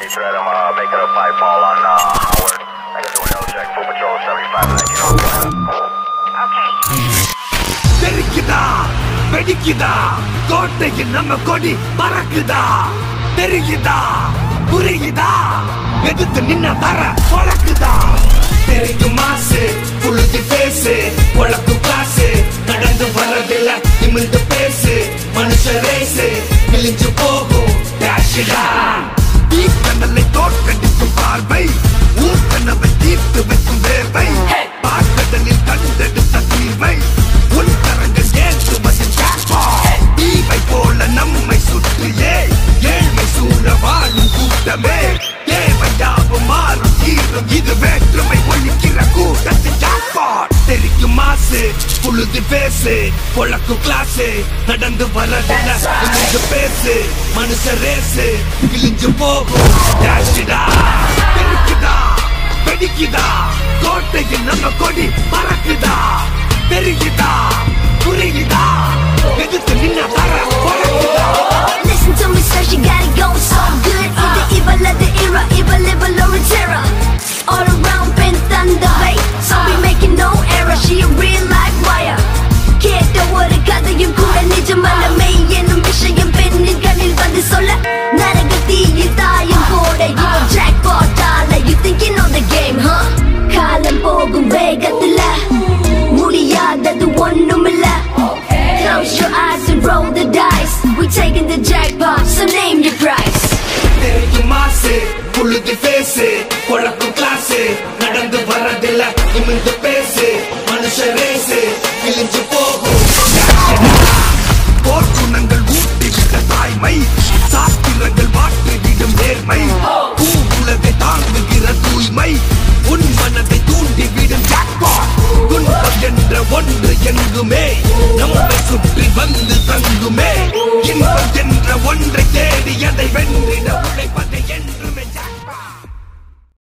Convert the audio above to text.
threat, I'm uh, making a pipe ball on uh, Howard. I gotta do an L check, full patrol 75 and 19 தெரிக்குதா வெடிக்குதா கோட்டையில் நம்ம கொடி பறக்குதா தெரியுதா புரியுதா எதிர்த்து நின்ன தர பழக்குதா தெரிக்கும் மாசு புழுதி பேசு உழப்பு காசு நடந்து வர்றதில்ல நிமிர்ந்து பேசு மனுஷ ரேசு கிழிஞ்சு போகும் டேஷிடா தீக்கடலை தோற்கடிக்கும் பார்வை ஊர்கனவை தீர்த்து வைக்கும் வேர்வை பார்க்கடலில் கண்டெடுத்த தீர்வை உன் கரங்கள் ஏற்றுவதில் தீவை போல நம்மை சுற்றியே ஏழ்மை சூழ வாழும் கூட்டமே தேவையாவும் மாறும் தீரும் இது வேற்றுமை ஒழிக்கிற கூட்டத்தின் ஜாக்பாட் தெரிக்கும் மாசு புழுதி பேசு பொழக்கும் கிளாஸு நடந்து வரதில்ல நிமிர்ந்து பேசு மனுஷ ரேசு கிழிஞ்சு போகும் டேஷிடா தெரிக்குதா வெடிக்குதா கோட்டையில் நம்ம கொடி பறக்குதா தெரியுதா புரியுதா எதிர்த்து நின்ன தர பறக்குதா Listen to me, sir, she got it going so good. Either evil of the era, evil, evil, or a terror. All around, been thunder, bay. So we making no error. She a real life wire. கேட்ட ஒரு கதையும் கூட நிஜமல்ல மெய் என்னும் விஷயம் பெண்ணின் கண்ணில் வந்து சொல்ல நரக தீயில் தாயம் போட இவன் jackpot ஆல you think you know the game huh காலம் போகும் வேகத்துல முடியாதது ஒண்ணுமில்ல Close your eyes and roll the dice. We taking the jackpot, so name your price. தெரிக்கும் மாசு புழுதி பேசு குழக்கும் கிளாஸு நடந்து வரதில்ல நிமிர்ந்து பேசு மனுஷ ரேசு கிழிஞ்சு போகும் போர்க்குணங்கள் ஊட்டிவிட்ட தாய்மை சாத்திரங்கள் மாற்றிவிடும் நேர்மை பூ உலகை தாங்குகிற தூய்மை உன் மனதை தூண்டிவிடும் ஜாக்பாட் துன்பம் என்ற ஒன்று எங்குமே நம்மை சுற்றி வந்து தங்குமே இன்பம் என்ற